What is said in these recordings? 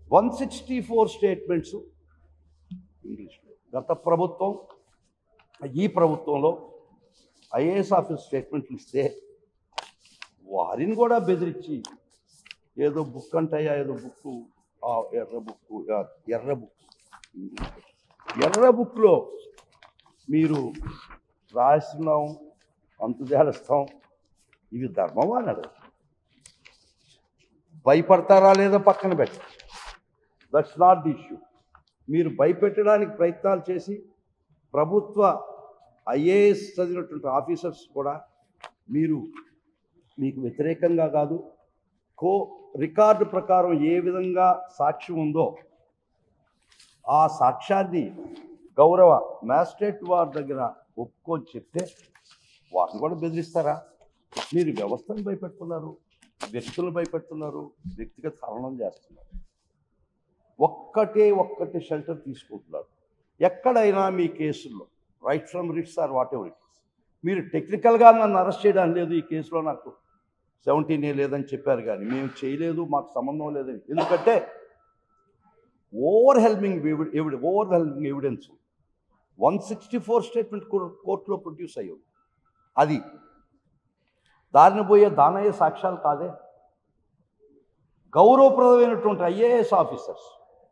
One sixty four statements ఇంగ్లీష్లో గత ప్రభుత్వం ఈ ప్రభుత్వంలో ఐఏఎస్ ఆఫీస్ స్టేట్మెంట్లు ఇస్తే వారిని కూడా బెదిరించి ఏదో బుక్ అంటాయా ఏదో బుక్ ఎర్ర బుక్ ఎర్ర బుక్ ఎర్ర బుక్లో మీరు రాస్తున్నాం అంతు తేలుస్తాం ఇవి ధర్మమా అని అడగదు భయపడతారా లేదా పక్కన పెట్టి దట్స్ నాట్ ది ఇష్యూ మీరు భయపెట్టడానికి ప్రయత్నాలు చేసి ప్రభుత్వ ఐఏఎస్ చదివినటువంటి ఆఫీసర్స్ కూడా మీరు మీకు వ్యతిరేకంగా కాదు కో రికార్డు ప్రకారం ఏ విధంగా సాక్ష్యం ఉందో ఆ సాక్ష్యాన్ని గౌరవ మ్యాజిస్ట్రేట్ వారి దగ్గర ఒప్పుకొని చెప్తే వారిని కూడా బెదిరిస్తారా మీరు వ్యవస్థను భయపెడుతున్నారు వ్యక్తులను భయపెడుతున్నారు వ్యక్తిగత హరణం చేస్తున్నారు ఒక్కటే ఒక్కటే షెల్టర్ తీసుకుంటున్నారు ఎక్కడైనా మీ కేసుల్లో right from writs are whatever it is మీరు టెక్నికల్గా నన్ను అరెస్ట్ చేయడం లేదు ఈ కేసులో నాకు సెవెంటీన్ ఏ లేదని చెప్పారు కానీ మేము చేయలేదు మాకు సంబంధం లేదని ఎందుకంటే ఓవర్ హెల్మింగ్ ఎవిడ overwhelming evidence one sixty four statement కోర్టులో ప్రొడ్యూస్ అయ్యింది అది దారిని పోయే దానయ్య సాక్ష్యాలు కాదే గౌరవప్రదమైనటువంటి ఐఏఎస్ ఆఫీసర్స్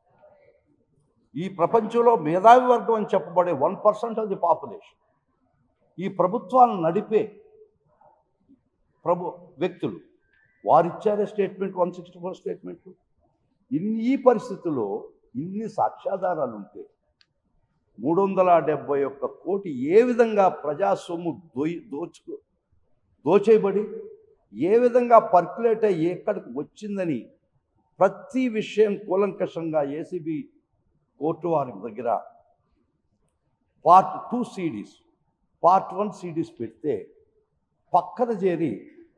ఈ ప్రపంచంలో మేధావి వర్గం అని చెప్పబడే one percent of the population ఈ ప్రభుత్వాలను నడిపే ప్రభు వ్యక్తులు వారిచ్చారే statement one sixty four statement ఇన్ని ఈ పరిస్థితుల్లో ఇన్ని సాక్ష్యాధారాలు ఉంటే మూడు వందల డెబ్బై ఒక్క కోటి ఏ విధంగా ప్రజా సొమ్ము దోయి దోచుకు దోచేయబడి ఏ విధంగా పర్కులేట్ అయ్యి ఎక్కడికి వచ్చిందని ప్రతి విషయం కూలంకషంగా ఏసీబీ కోర్టు వారి దగ్గర part two CDs part one CDs పెడితే పక్కన చేరి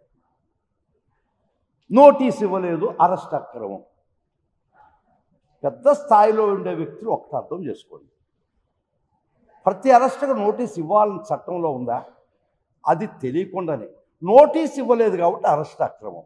నోటీస్ ఇవ్వలేదు అరెస్ట్ అక్రమం పెద్ద స్థాయిలో ఉండే వ్యక్తులు ఒకటి అర్థం చేసుకోండి ప్రతి అరెస్ట్గా నోటీస్ ఇవ్వాలని చట్టంలో ఉందా అది తెలియకుండానే నోటీస్ ఇవ్వలేదు కాబట్టి అరెస్ట్ అక్రమం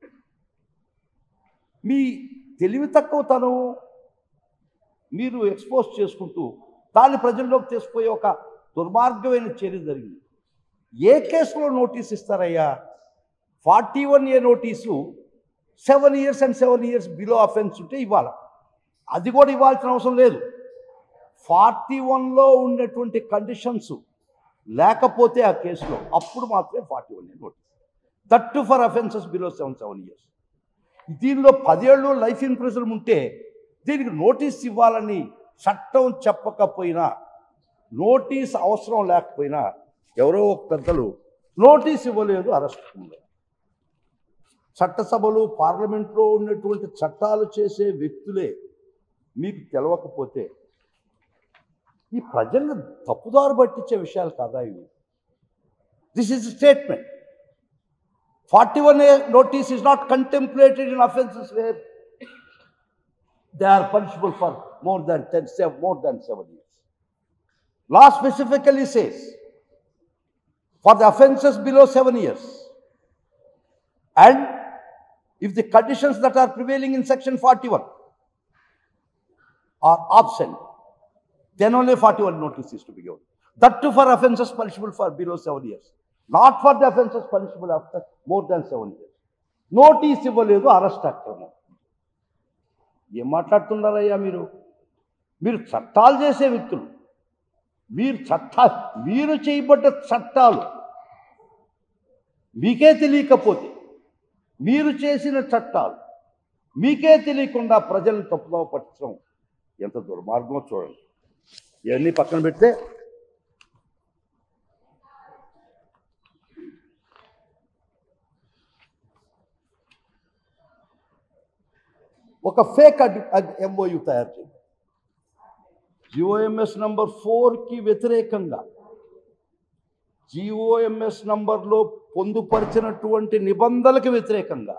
మీ తెలివి తక్కువతనం మీరు ఎక్స్పోజ్ చేసుకుంటూ దాన్ని ప్రజల్లోకి తీసుకుపోయే ఒక దుర్మార్గమైన చర్య జరిగింది ఏ కేసులో నోటీస్ ఇస్తారయ్యా forty one A notice seven years and seven years below offence ఉంటే ఇవ్వాలి అది కూడా ఇవ్వాల్సిన అవసరం లేదు ఫార్టీ వన్లో ఉన్నటువంటి కండిషన్స్ లేకపోతే ఆ కేసులో అప్పుడు మాత్రమే forty one notice that for offences below seven seven years దీనిలో పదేళ్ళు లైఫ్ ఇన్ ప్రిజన్ ఉంటే దీనికి నోటీస్ ఇవ్వాలని చట్టం చెప్పకపోయినా నోటీస్ అవసరం లేకపోయినా ఎవరో ఒక పెద్దలు నోటీస్ ఇవ్వలేదు అరెస్ట్ చట్టసభలు పార్లమెంట్లో ఉన్నటువంటి చట్టాలు చేసే వ్యక్తులే మీకు తెలవకపోతే ఈ ప్రజలను తప్పుదారు పట్టించే విషయాలు కాదా ఇవి this is statement forty one A notice is not contemplated in offences where they are punishable for more than ten seven more than seven years law specifically says for the offenses below seven years and if the conditions that are prevailing in section 41 are absent then only 41 notice is to be given that too for offenses punishable for below seven years not for the offenses punishable after more than seven years notice ఇవ్వలేదు arrest అక్రమం ఏం మాట్లాడుతున్నారయ్యా మీరు మీరు చట్టాలు చేసే వ్యక్తులు మీరు చట్టా మీరు చేయబడ్డ చట్టాలు మీకే తెలియకపోతే మీరు చేసిన చట్టాలు మీకే తెలియకుండా ప్రజలను తప్పుదోవ పట్టించడం ఎంత దుర్మార్గమో చూడండి ఇవన్నీ పక్కన పెడితే ఒక ఫేక్ ఎంఓయు తయారు చేయండి జిఓఎంఎస్ నంబర్ ఫోర్కి వ్యతిరేకంగా జిఓఎంఎస్ నంబర్లో పొందుపరిచినటువంటి నిబంధనలకు వ్యతిరేకంగా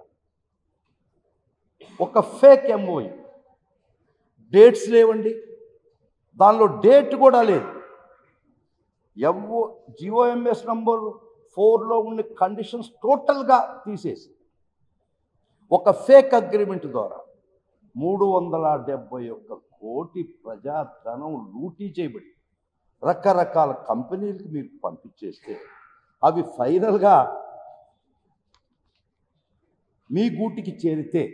ఒక ఫేక్ ఎంఓఈ డేట్స్ లేవండి దానిలో డేట్ కూడా లేదు ఎంఓ జిఓఎంఎస్ నంబర్ ఫోర్లో ఉన్న కండిషన్స్ టోటల్గా తీసేసి ఒక ఫేక్ అగ్రిమెంట్ ద్వారా మూడు వందల డెబ్బై ఒక్క కోటి ప్రజాధనం లూటీ చేయబడి రకరకాల కంపెనీలకు మీరు పంపించేస్తే అవి ఫైనల్గా మీ గూటికి చేరితే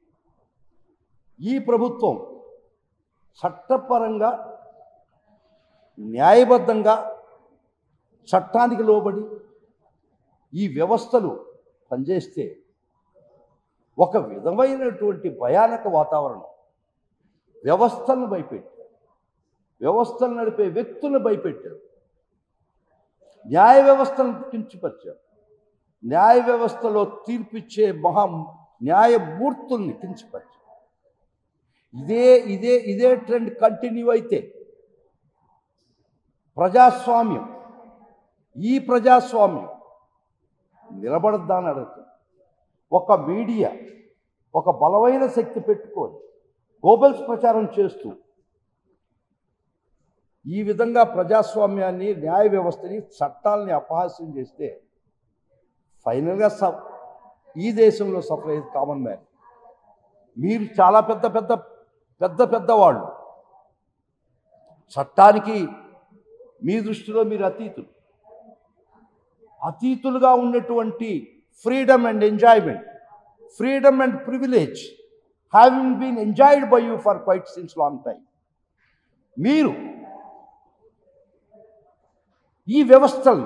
ఈ ప్రభుత్వం చట్టపరంగా న్యాయబద్ధంగా చట్టానికి లోబడి ఈ వ్యవస్థలు పనిచేస్తే ఒక విధమైనటువంటి భయానక వాతావరణం వ్యవస్థలను భయపెట్టారు వ్యవస్థలు నడిపే వ్యక్తులను భయపెట్టారు న్యాయ వ్యవస్థను కించపరిచారు న్యాయ వ్యవస్థలో తీర్పిచ్చే మహా న్యాయమూర్తుల్ని కించపరిచారు ఇదే ఇదే ఇదే ట్రెండ్ కంటిన్యూ అయితే ప్రజాస్వామ్యం ఈ ప్రజాస్వామ్యం నిలబడద్దా అని అడుగుతుంది ఒక మీడియా ఒక బలమైన శక్తి పెట్టుకొని గోబల్స్ ప్రచారం చేస్తూ ఈ విధంగా ప్రజాస్వామ్యాన్ని న్యాయ వ్యవస్థని చట్టాలని అపహాస్యం చేస్తే ఫైనల్గా స ఈ దేశంలో సఫర్ అయ్యేది కామన్ మ్యాన్ మీరు చాలా పెద్ద పెద్ద పెద్ద పెద్దవాళ్ళు చట్టానికి మీ దృష్టిలో మీరు అతీతులు అతీతులుగా ఉన్నటువంటి freedom and enjoyment freedom and privilege having been enjoyed by you for quite since long time మీరు ఈ వ్యవస్థలు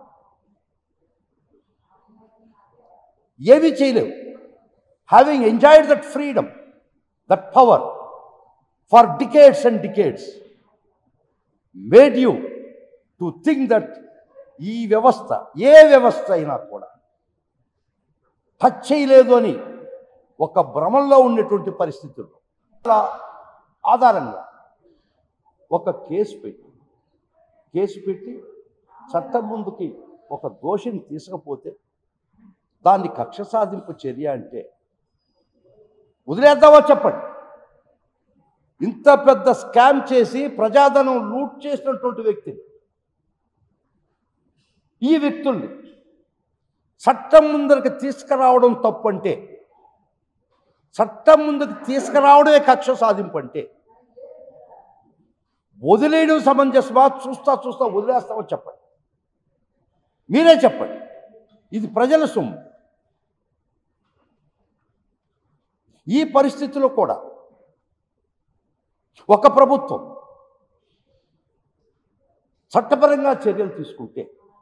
ఏమీ చేయలేవు having enjoyed that freedom that power for decades and decades made you to think that ఈ వ్యవస్థ ఏ వ్యవస్థ అయినా కూడా టచ్ చేయలేదు అని ఒక భ్రమంలో ఉన్నటువంటి పరిస్థితుల్లో అలా ఆధారంగా ఒక కేసు పెట్టి కేసు పెట్టి చట్టం ముందుకి ఒక దోషిని తీసుకపోతే దాన్ని కక్ష సాధింపు చర్య అంటే వదిలేద్దామో చెప్పండి ఇంత పెద్ద స్కామ్ చేసి ప్రజాధనం లూట్ చేసినటువంటి వ్యక్తిని ఈ వ్యక్తుల్ని చట్టం ముందరికి తీసుకురావడం తప్పు అంటే చట్టం ముందుకు తీసుకురావడమే కక్ష సాధింపు అంటే వదిలేయడం సమంజసమా చూస్తా చూస్తా వదిలేస్తామో చెప్పండి మీరే చెప్పండి ఇది ప్రజల సొమ్ము ఈ పరిస్థితిలో కూడా ఒక ప్రభుత్వం చట్టపరంగా చర్యలు తీసుకుంటే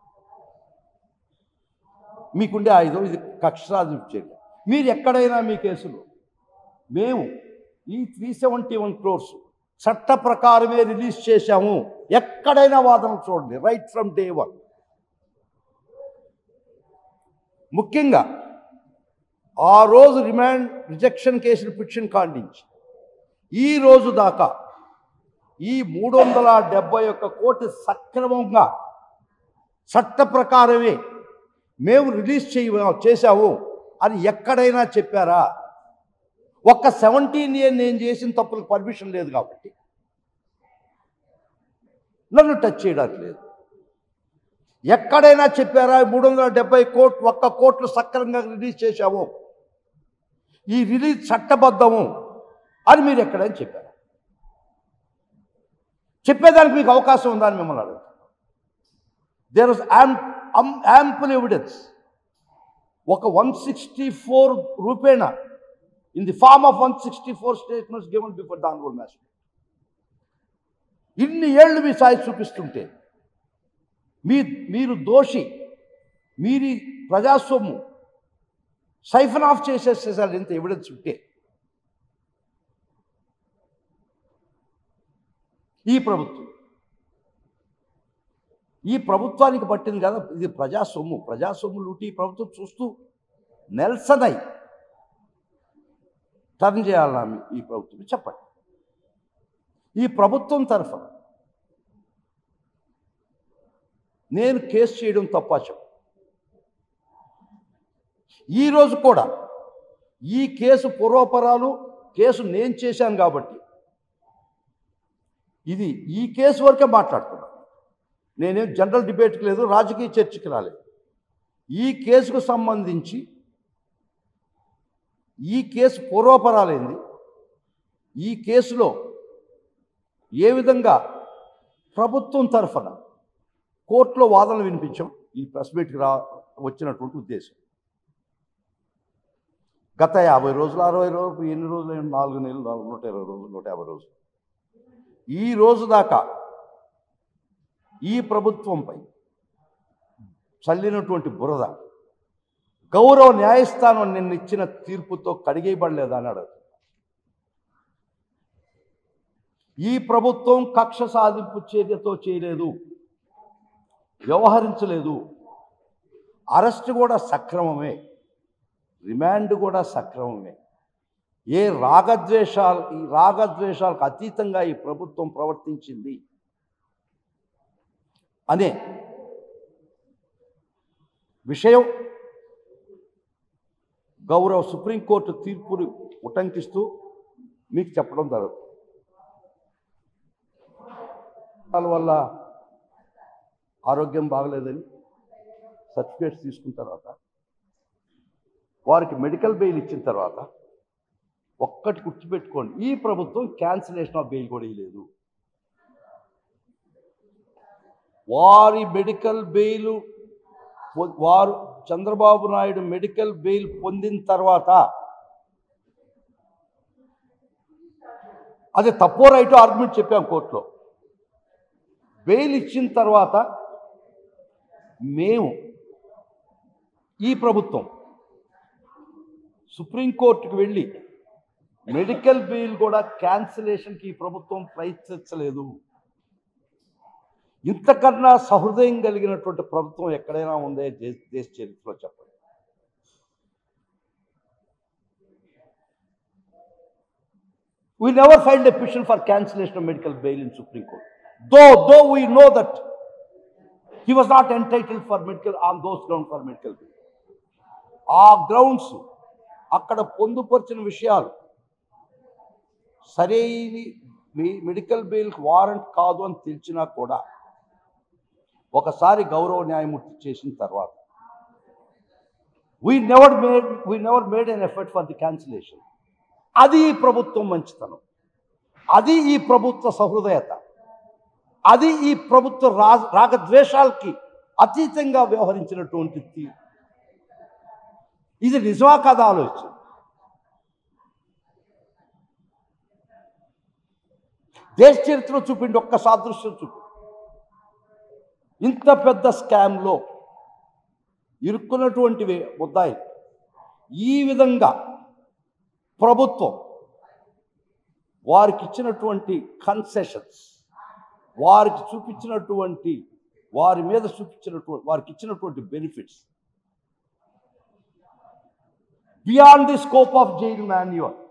మీకుండే ఆయుధం ఇది కక్ష సాధింపు చర్య మీరు ఎక్కడైనా మీ కేసులు మేము ఈ త్రీ సెవెంటీ వన్ క్రోర్స్ చట్ట ప్రకారమే రిలీజ్ చేశాము ఎక్కడైనా వాదన చూడండి రైట్ ఫ్రమ్ డే వన్ ముఖ్యంగా ఆ రోజు రిమాండ్ రిజెక్షన్ కేసులు పిటిషన్ ఖండించి ఈ రోజు దాకా ఈ మూడు వందల డెబ్బై ఒక్క కోటి సక్రమంగా చట్ట ప్రకారమే మేము రిలీజ్ చేయ చేశాము అని ఎక్కడైనా చెప్పారా ఒక్క సెవెంటీన్ ఇయర్ నేను చేసిన తప్పులకు పర్మిషన్ లేదు కాబట్టి నన్ను టచ్ చేయడానికి లేదు ఎక్కడైనా చెప్పారా మూడు వందల డెబ్బై కోట్ ఒక్క కోట్లు సక్రమంగా రిలీజ్ చేశాము ఈ రిలీజ్ చట్టబద్ధము అని మీరు ఎక్కడైనా చెప్పారు చెప్పేదానికి మీకు అవకాశం ఉందా అని మిమ్మల్ని అడుగు దేర్ వాజ్ యాంపుల్ ఎవిడెన్స్ ఒక వన్ సిక్స్టీ ఫోర్ రూపేణ in the form of one sixty four statements given before the honourable match ఇన్ని ఏళ్ళు మీ సాయి చూపిస్తుంటే మీ మీరు దోషి మీరి ప్రజాస్వామ్యం సైఫన్ ఆఫ్ చేసేసేసారు ఎంత ఎవిడెన్స్ ఉంటే ఈ ప్రభుత్వం ఈ ప్రభుత్వానికి పట్టింది కదా ఇది ప్రజాసొమ్ము ప్రజాసొమ్ము లూటి ఈ ప్రభుత్వం చూస్తూ నెల్సన్ అయి టర్న్ చేయాలన్నా మీ- ఈ ప్రభుత్వం చెప్పండి ఈ ప్రభుత్వం తరఫున నేను కేసు చేయడం తప్ప చెప్పు ఈరోజు కూడా ఈ కేసు పూర్వపరాలు కేసు నేను చేశాను కాబట్టి ఇది ఈ కేసు వరకే మాట్లాడుతున్నాను నేనేం జనరల్ డిబేట్కి లేదు రాజకీయ చర్చకి రాలేదు ఈ కేసుకు సంబంధించి ఈ కేసు పూర్వపరాలైంది ఈ కేసులో ఏ విధంగా ప్రభుత్వం తరఫున కోర్టులో వాదనలు వినిపించాం ఈ ప్రెస్ మీట్కి రా వచ్చినటువంటి ఉద్దేశం గత యాభై రోజులు అరవై రోజులు ఎన్ని రోజులు అయింది? నాలుగు నెలలు నాలుగు నూట ఇరవై రోజులు నూట యాభై రోజులు ఈ రోజు దాకా ఈ ప్రభుత్వంపై చల్లినటువంటి బురద గౌరవ న్యాయస్థానం నిన్న ఇచ్చిన తీర్పుతో కడిగేయబడలేదా అన్నాడు ఈ ప్రభుత్వం కక్ష సాధింపు చర్యతో చేయలేదు వ్యవహరించలేదు అరెస్ట్ కూడా సక్రమమే రిమాండ్ కూడా సక్రమమే ఏ రాగద్వేషాలు ఈ రాగద్వేషాలకు అతీతంగా ఈ ప్రభుత్వం ప్రవర్తించింది అనే విషయం గౌరవ సుప్రీంకోర్టు తీర్పును ఉటంకిస్తూ మీకు చెప్పడం జరుగుతుంది వాళ్ళ వల్ల ఆరోగ్యం బాగలేదని సర్టిఫికేట్స్ తీసుకున్న తర్వాత వారికి మెడికల్ బెయిల్ ఇచ్చిన తర్వాత ఒక్కటి గుర్తుపెట్టుకోండి ఈ ప్రభుత్వం క్యాన్సిలేషన్ ఆఫ్ బెయిల్ కూడా ఇవ్వలేదు వారి మెడికల్ బెయిల్ వారు చంద్రబాబు నాయుడు మెడికల్ బెయిల్ పొందిన తర్వాత అది తప్పో రైటో ఆర్గ్యుమెంట్ చెప్పాం కోర్టులో బెయిల్ ఇచ్చిన తర్వాత మేము ఈ ప్రభుత్వం సుప్రీంకోర్టుకు వెళ్ళి మెడికల్ బెయిల్ కూడా క్యాన్సిలేషన్కి ఈ ప్రభుత్వం ప్రయత్నించలేదు ఇంతకన్నా సహృదయం కలిగినటువంటి ప్రభుత్వం ఎక్కడైనా ఉందే దేశ దేశ చరిత్రలో చెప్పండి We never filed a petition for cancellation of medical bail in Supreme Court. Though, though we know that he was not entitled for medical on those grounds for medical bail. ఆ గ్రౌండ్స్ అక్కడ పొందుపరిచిన విషయాలు సరైన medical బెయిల్కి warrant కాదు అని తెలిసినా కూడా ఒకసారి గౌరవ న్యాయమూర్తి చేసిన తర్వాత we never made we never made an effort for the cancellation అది ఈ ప్రభుత్వం మంచితనం అది ఈ ప్రభుత్వ సహృదయత అది ఈ ప్రభుత్వ రా రాగద్వేషాలకి అతీతంగా వ్యవహరించినటువంటి తీరు ఇది నిజమా కాదా ఆలోచన దేశ చరిత్రలో చూపిండి ఒక్క సాదృశ్యం చూపి ఇంత పెద్ద స్కామ్లో ఇరుక్కున్నటువంటి వే- ముద్దాయి ఈ విధంగా ప్రభుత్వం వారికి ఇచ్చినటువంటి కన్సెషన్స్ వారికి చూపించినటువంటి వారి మీద చూపించినటువంటి వారికి ఇచ్చినటువంటి benefits beyond the scope of jail manual